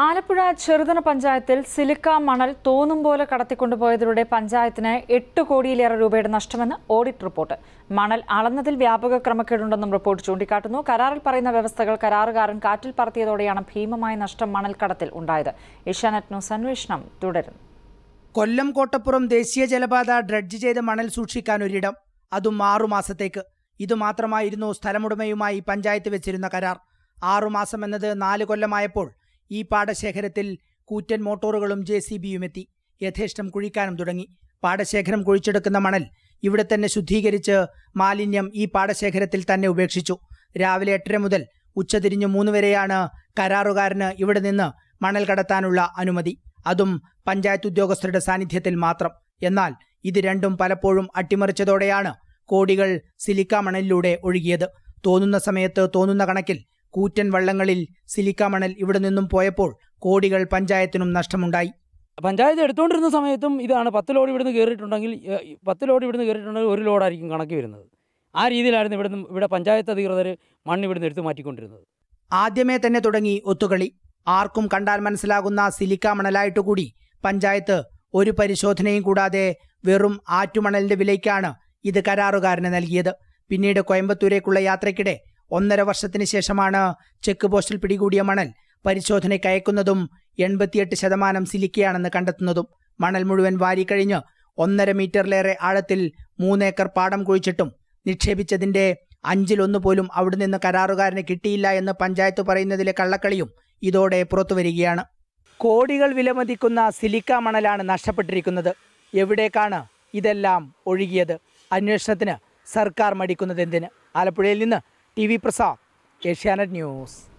ആലപ്പുഴ ചെറുതന പഞ്ചായത്തിൽ സിലിക്ക മണൽ തോന്നും പോലെ കടത്തിക്കൊണ്ടുപോയതിലൂടെ പഞ്ചായത്തിന് എട്ട് കോടിയിലേറെ രൂപയുടെ നഷ്ടമെന്ന് ഓഡിറ്റ് റിപ്പോർട്ട് മണൽ അളന്നതിൽ വ്യാപക ക്രമക്കേടുണ്ടെന്നും റിപ്പോർട്ട് ചൂണ്ടിക്കാട്ടുന്നു കരാറിൽ പറയുന്ന വ്യവസ്ഥകൾ കരാറുകാരൻ കാറ്റിൽ പറത്തിയതോടെയാണ് ഭീമമായ നഷ്ടം മണൽ കടത്തിൽ ഉണ്ടായത് ഏഷ്യാനെറ്റ് ന്യൂസ് അന്വേഷണം തുടരുന്നു കൊല്ലം കോട്ടപ്പുറം ദേശീയ ജലപാത ഡ്രഡ്ജ് ചെയ്ത് മണൽ സൂക്ഷിക്കാൻ ഒരിടം അതും ആറുമാസത്തേക്ക് ഇതുമാത്രമായിരുന്നു സ്ഥലമുടമയുമായി പഞ്ചായത്ത് വെച്ചിരുന്ന കരാർ ആറുമാസം എന്നത് നാല് കൊല്ലമായപ്പോൾ ഈ പാടശേഖരത്തിൽ കൂറ്റൻ മോട്ടോറുകളും ജെ സി ബിയും എത്തി യഥേഷ്ടം കുഴിക്കാനും തുടങ്ങി പാടശേഖരം കുഴിച്ചെടുക്കുന്ന മണൽ ഇവിടെ തന്നെ ശുദ്ധീകരിച്ച് മാലിന്യം ഈ പാടശേഖരത്തിൽ തന്നെ ഉപേക്ഷിച്ചു രാവിലെ എട്ടര മുതൽ ഉച്ചതിരിഞ്ഞ് മൂന്ന് വരെയാണ് കരാറുകാരന് ഇവിടെ നിന്ന് മണൽ കടത്താനുള്ള അനുമതി അതും പഞ്ചായത്ത് ഉദ്യോഗസ്ഥരുടെ സാന്നിധ്യത്തിൽ മാത്രം എന്നാൽ ഇത് രണ്ടും പലപ്പോഴും അട്ടിമറിച്ചതോടെയാണ് കോടികൾ സിലിക്ക മണലിലൂടെ ഒഴുകിയത് തോന്നുന്ന സമയത്ത് തോന്നുന്ന കണക്കിൽ കൂറ്റൻ വള്ളങ്ങളിൽ സിലിക്ക മണൽ ഇവിടെ നിന്നും പോയപ്പോൾ കോടികൾ പഞ്ചായത്തിനും നഷ്ടമുണ്ടായി പഞ്ചായത്ത് എടുത്തുകൊണ്ടിരുന്ന സമയത്തും ഇതാണ് പത്ത് ലോഡ് ഇവിടുന്ന് കയറിയിട്ടുണ്ടെങ്കിൽ ഏഹ്, പത്ത് ലോഡ് ഇവിടുന്ന് കയറിയിട്ടുണ്ടെങ്കിൽ ഒരു ലോഡായിരിക്കും കണക്ക് വരുന്നത് ആ രീതിയിലായിരുന്നു ഇവിടുന്ന് ഇവിടെ പഞ്ചായത്ത് അധികൃതർ മണ്ണ് ഇവിടുന്ന് എടുത്തു മാറ്റിക്കൊണ്ടിരുന്നത് ആദ്യമേ തന്നെ തുടങ്ങി ഒത്തുകളി ആർക്കും കണ്ടാൽ മനസ്സിലാകുന്ന സിലിക്ക മണലായിട്ട് കൂടി പഞ്ചായത്ത് ഒരു പരിശോധനയും കൂടാതെ വെറും ആറ്റുമണലിന്റെ വിലയ്ക്കാണ് ഇത് കരാറുകാരന് നൽകിയത് പിന്നീട് കോയമ്പത്തൂരേക്കുള്ള യാത്രയ്ക്കിടെ ഒന്നര വർഷത്തിന് ശേഷമാണ് ചെക്ക് പോസ്റ്റിൽ പിടികൂടിയ മണൽ പരിശോധനയ്ക്ക് അയക്കുന്നതും എൺപത്തിയെട്ട് ശതമാനം സിലിക്കയാണെന്ന് കണ്ടെത്തുന്നതും മണൽ മുഴുവൻ വാരിക്കഴിഞ്ഞ് ഒന്നര മീറ്ററിലേറെ ആഴത്തിൽ മൂന്നേക്കർ പാടം കുഴിച്ചിട്ടും നിക്ഷേപിച്ചതിന്റെ അഞ്ചിലൊന്നു പോലും അവിടെ നിന്ന് കരാറുകാരന് കിട്ടിയില്ല എന്ന് പഞ്ചായത്ത് പറയുന്നതിലെ കള്ളക്കളിയും ഇതോടെ പുറത്തുവരികയാണ് കോടികൾ വിലമതിക്കുന്ന സിലിക്ക മണലാണ് നഷ്ടപ്പെട്ടിരിക്കുന്നത് എവിടേക്കാണ് ഇതെല്ലാം ഒഴുകിയത് അന്വേഷണത്തിന് സർക്കാർ മടിക്കുന്നത് എന്തിന് ആലപ്പുഴയിൽ നിന്ന് T V Prasad Asianet news